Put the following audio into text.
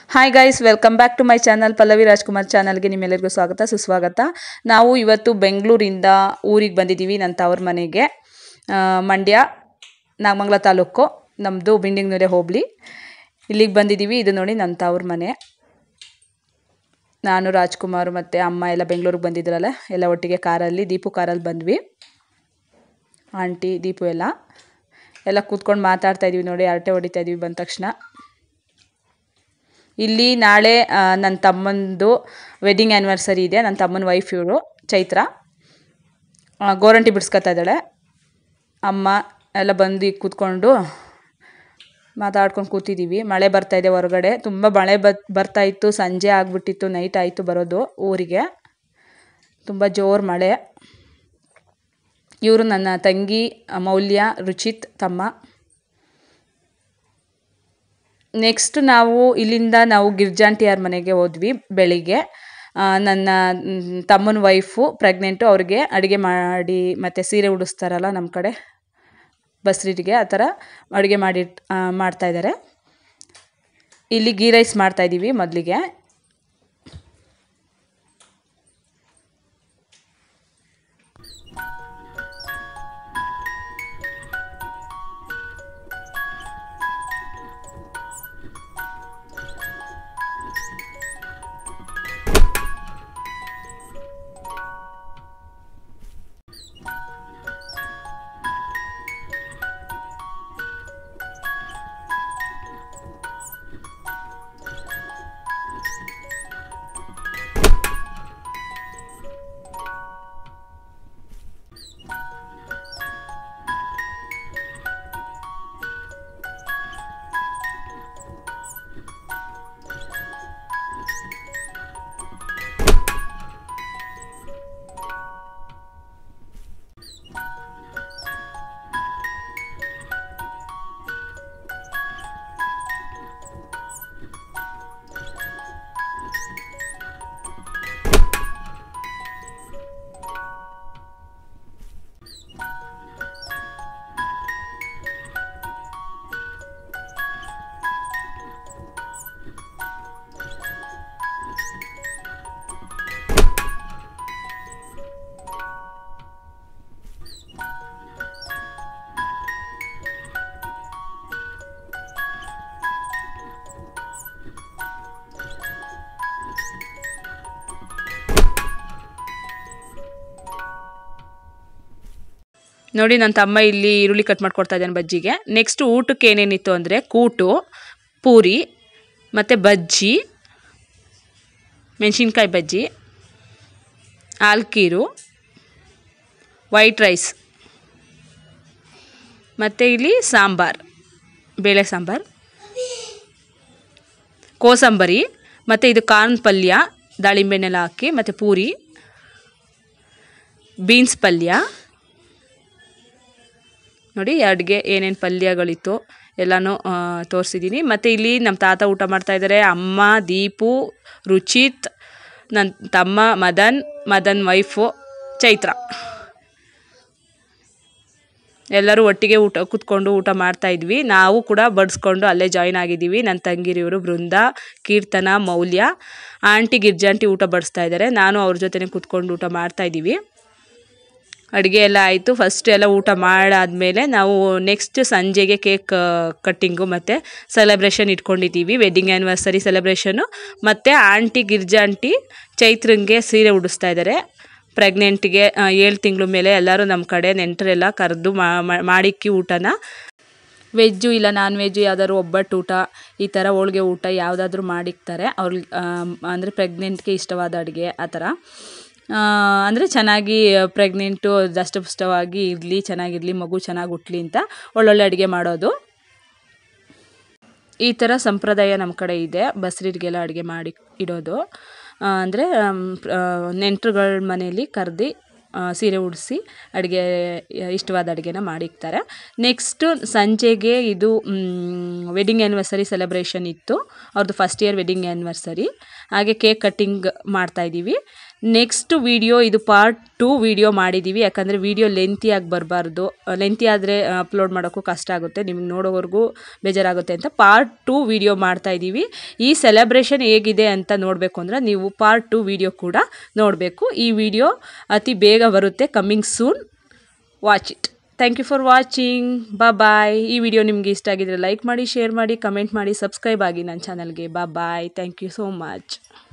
hi guys welcome back to my channel Pallavi Rajkumar ಚಾನಲ್ಗೆ ನಿಮ್ಮೆಲ್ಲರಿಗೂ ಸ್ವಾಗತ ಸುಸ್ವಾಗತ ನಾವು ಇವತ್ತು ಬೆಂಗಳೂರಿಂದ ಊರಿಗೆ ಬಂದಿದ್ದೀವಿ ನನ್ನ ತವ್ರ ಮನೆಗೆ ಆ, ಮಂಡ್ಯ ನಾಗಮಂಗಲ ತಾಲೂಕು ನಮ್ಮದು ಬಿಂಡಿಂಗ್ನೂರೆ ಹೋಬಳಿ ಇಲ್ಲಿಗೆ ಬಂದಿದ್ದೀವಿ ಇದು ನೋಡಿ ನನ್ನ ತವ್ರ ಮನೆ ನಾನು ರಾಜ್ಕುಮಾರ್ ಮತ್ತು ಅಮ್ಮ ಎಲ್ಲ ಬೆಂಗಳೂರಿಗೆ ಬಂದಿದ್ರಲ್ಲ ಎಲ್ಲ ಒಟ್ಟಿಗೆ ಕಾರಲ್ಲಿ ದೀಪು ಕಾರಲ್ಲಿ ಬಂದ್ವಿ ಆಂಟಿ ದೀಪು ಎಲ್ಲ ಎಲ್ಲ ಕೂತ್ಕೊಂಡು ಮಾತಾಡ್ತಾ ಇದೀವಿ ನೋಡಿ ಹರಟೆ ಹೊಡಿತಾ ಇದೀವಿ ಬಂದ ತಕ್ಷಣ ಇಲ್ಲಿ ನಾಳೆ ಆ, ನನ್ನ ತಮ್ಮಂದು ವೆಡ್ಡಿಂಗ್ ಆ್ಯನಿವರ್ಸರಿ ಇದೆ ನನ್ನ ತಮ್ಮನ ವೈಫ್ ಇವರು ಚೈತ್ರ ಆ, ಗೋರಂಟಿ ಬಿಡಿಸ್ಕೊತಾ ಇದ್ದಾಳೆ ಅಮ್ಮ ಎಲ್ಲ ಬಂದು ಈಗ ಕೂತ್ಕೊಂಡು ಮಾತಾಡ್ಕೊಂಡು ಕೂತಿದ್ದೀವಿ ಮಳೆ ಬರ್ತಾ ಇದೆ ಹೊರಗಡೆ ತುಂಬ ಮಳೆ ಬತ್ ಬರ್ತಾ ಇತ್ತು ಸಂಜೆ ಆಗಿಬಿಟ್ಟಿತ್ತು ನೈಟ್ ಆಯಿತು ಬರೋದು ಊರಿಗೆ ತುಂಬ ಜೋರು ಮಳೆ ಇವರು ನನ್ನ ತಂಗಿ ಮೌಲ್ಯ ರುಚಿತ್ ತಮ್ಮ ನೆಕ್ಸ್ಟ್ ನಾವು ಇಲ್ಲಿಂದ ನಾವು ಗಿರ್ಜಾಂಟಿಯಾರ ಮನೆಗೆ ಹೋದ್ವಿ ಬೆಳಿಗ್ಗೆ ಆ, ನನ್ನ ಮ್, ತಮ್ಮನ ವೈಫು ಪ್ರೆಗ್ನೆಂಟು ಅವ್ರಿಗೆ ಅಡುಗೆ ಮಾಡಿ ಮತ್ತು ಸೀರೆ ಉಡಿಸ್ತಾರಲ್ಲ ನಮ್ಮ ಕಡೆ ಬಸ್ರಿಗೆ ಆ ಥರ ಅಡುಗೆ ಮಾಡಿ ಮಾಡ್ತಾ ಇದ್ದಾರೆ ಇಲ್ಲಿ ಗೀ ರೈಸ್ ಮಾಡ್ತಾಯಿದ್ದೀವಿ ಮೊದಲಿಗೆ ನೋಡಿ ನನ್ನ ತಮ್ಮ ಇಲ್ಲಿ ಈರುಳ್ಳಿ ಕಟ್ ಮಾಡ್ಕೊಡ್ತಾ ಇದ್ದಾನೆ ಬಜ್ಜಿಗೆ ನೆಕ್ಸ್ಟ್ ಊಟಕ್ಕೆ ಏನೇನಿತ್ತು ಅಂದರೆ ಕೂಟು ಪೂರಿ ಮತ್ತು ಬಜ್ಜಿ ಮೆಣಸಿನ್ಕಾಯಿ ಬಜ್ಜಿ ಆಲ್ಕೀರು ವೈಟ್ ರೈಸ್ ಮತ್ತು ಇಲ್ಲಿ ಸಾಂಬಾರ್ ಬೇಳೆ ಸಾಂಬಾರ್ ಕೋಸಂಬರಿ ಮತ್ತು ಇದು ಕಾರ್ನ್ ಪಲ್ಯ ದಾಳಿಂಬೆಣ್ಣೆಲ್ಲ ಹಾಕಿ ಮತ್ತು ಪೂರಿ ಬೀನ್ಸ್ ಪಲ್ಯ ನೋಡಿ ಅಡುಗೆ ಏನೇನು ಪಲ್ಯಗಳಿತ್ತು ಎಲ್ಲನೂ ತೋರಿಸಿದ್ದೀನಿ ಮತ್ತು ಇಲ್ಲಿ ನಮ್ಮ ತಾತ ಊಟ ಮಾಡ್ತಾ ಇದ್ದಾರೆ ಅಮ್ಮ ದೀಪು ರುಚಿತ್ ನನ್ನ ತಮ್ಮ ಮದನ್ ಮದನ್ ವೈಫು ಚೈತ್ರ ಎಲ್ಲರೂ ಒಟ್ಟಿಗೆ ಊಟ ಕೂತ್ಕೊಂಡು ಊಟ ಮಾಡ್ತಾ ಇದ್ವಿ ನಾವು ಕೂಡ ಬಡಿಸ್ಕೊಂಡು ಅಲ್ಲೇ ಜಾಯ್ನ್ ಆಗಿದ್ದೀವಿ ನನ್ನ ತಂಗಿರಿಯವರು ಬೃಂದ ಕೀರ್ತನ ಮೌಲ್ಯ ಆಂಟಿ ಗಿರ್ಜಾಂಟಿ ಊಟ ಬಡಿಸ್ತಾ ಇದ್ದಾರೆ ನಾನು ಅವ್ರ ಜೊತೆನೇ ಕೂತ್ಕೊಂಡು ಊಟ ಮಾಡ್ತಾ ಇದ್ದೀವಿ ಅಡುಗೆ ಎಲ್ಲ ಆಯಿತು ಫಸ್ಟ್ ಎಲ್ಲ ಊಟ ಮಾಡಾದಮೇಲೆ ನಾವು ನೆಕ್ಸ್ಟ್ ಸಂಜೆಗೆ ಕೇಕ್ ಕಟ್ಟಿಂಗು ಮತ್ತು ಸೆಲೆಬ್ರೇಷನ್ ಇಟ್ಕೊಂಡಿದ್ದೀವಿ ವೆಡ್ಡಿಂಗ್ ಆ್ಯನಿವರ್ಸರಿ ಸೆಲೆಬ್ರೇಷನು ಮತ್ತು ಆಂಟಿ ಗಿರ್ಜಾಂಟಿ ಚೈತ್ರಂಗೆ ಸೀರೆ ಉಡಿಸ್ತಾ ಇದ್ದಾರೆ ಪ್ರೆಗ್ನೆಂಟ್ಗೆ ಏಳು ತಿಂಗಳ ಮೇಲೆ ಎಲ್ಲರೂ ನಮ್ಮ ಕಡೆ ನೆಂಟರೆಲ್ಲ ಕರೆದು ಮಾಡಿಕ್ಕಿ ಊಟನ ವೆಜ್ಜು ಇಲ್ಲ ನಾನ್ ವೆಜ್ಜು ಯಾವ್ದಾದ್ರು ಒಬ್ಬಟ್ಟು ಊಟ ಈ ಥರ ಹೋಳ್ಗೆ ಊಟ ಯಾವುದಾದ್ರೂ ಮಾಡಿಕ್ತಾರೆ ಅವ್ರಿಗೆ ಅಂದರೆ ಪ್ರೆಗ್ನೆಂಟ್ಗೆ ಇಷ್ಟವಾದ ಅಡುಗೆ ಆ ಥರ ಅಂದರೆ ಚೆನ್ನಾಗಿ ಪ್ರೆಗ್ನೆಂಟು ದಷ್ಟಪುಷ್ಟವಾಗಿ ಇರಲಿ ಚೆನ್ನಾಗಿರಲಿ ಮಗು ಚೆನ್ನಾಗಿ ಹುಟ್ಲಿ ಅಂತ ಒಳ್ಳೊಳ್ಳೆ ಅಡುಗೆ ಮಾಡೋದು ಈ ಥರ ಸಂಪ್ರದಾಯ ನಮ್ಮ ಕಡೆ ಇದೆ ಬಸ್ರಿಗೆಲ್ಲ ಅಡುಗೆ ಮಾಡಿ ಇಡೋದು ಅಂದರೆ ನೆಂಟರುಗಳ ಮನೆಯಲ್ಲಿ ಕರೆದು ಸೀರೆ ಉಡಿಸಿ ಅಡುಗೆ ಇಷ್ಟವಾದ ಅಡುಗೆನ ಮಾಡಿಕ್ತಾರೆ ನೆಕ್ಸ್ಟು ಸಂಜೆಗೆ ಇದು ವೆಡ್ಡಿಂಗ್ ಆ್ಯನಿವರ್ಸರಿ ಸೆಲೆಬ್ರೇಷನ್ ಇತ್ತು ಅವ್ರದ್ದು ಫಸ್ಟ್ ಇಯರ್ ವೆಡ್ಡಿಂಗ್ ಆ್ಯನಿವರ್ಸರಿ ಹಾಗೆ ಕೇಕ್ ಕಟ್ಟಿಂಗ್ ಮಾಡ್ತಾಯಿದ್ದೀವಿ ನೆಕ್ಸ್ಟ್ ವಿಡಿಯೋ ಇದು ಪಾರ್ಟ್ ಟೂ ವಿಡಿಯೋ ಮಾಡಿದ್ದೀವಿ ಯಾಕಂದರೆ ವಿಡಿಯೋ ಲೆಂತಿಯಾಗಿ ಬರಬಾರ್ದು ಲೆಂತಿ ಆದರೆ ಅಪ್ಲೋಡ್ ಮಾಡೋಕ್ಕೂ ಕಷ್ಟ ಆಗುತ್ತೆ ನಿಮ್ಗೆ ನೋಡೋವರೆಗೂ ಬೇಜಾರಾಗುತ್ತೆ ಅಂತ ಪಾರ್ಟ್ ಟೂ ವಿಡಿಯೋ ಮಾಡ್ತಾ ಇದ್ದೀವಿ ಈ ಸೆಲೆಬ್ರೇಷನ್ ಹೇಗಿದೆ ಅಂತ ನೋಡಬೇಕು ಅಂದರೆ ನೀವು ಪಾರ್ಟ್ ಟೂ ವಿಡಿಯೋ ಕೂಡ ನೋಡಬೇಕು ಈ ವಿಡಿಯೋ ಅತಿ ಬೇಗ ಬರುತ್ತೆ coming soon watch it thank you for watching ಬಾ ಬಾಯ್ ಈ ವಿಡಿಯೋ ನಿಮಗೆ ಇಷ್ಟ ಆಗಿದ್ರೆ ಲೈಕ್ ಮಾಡಿ ಶೇರ್ ಮಾಡಿ ಕಮೆಂಟ್ ಮಾಡಿ ಸಬ್ಸ್ಕ್ರೈಬ್ ಆಗಿ ನನ್ನ ಚಾನಲ್ಗೆ ಬಾ bye thank you so much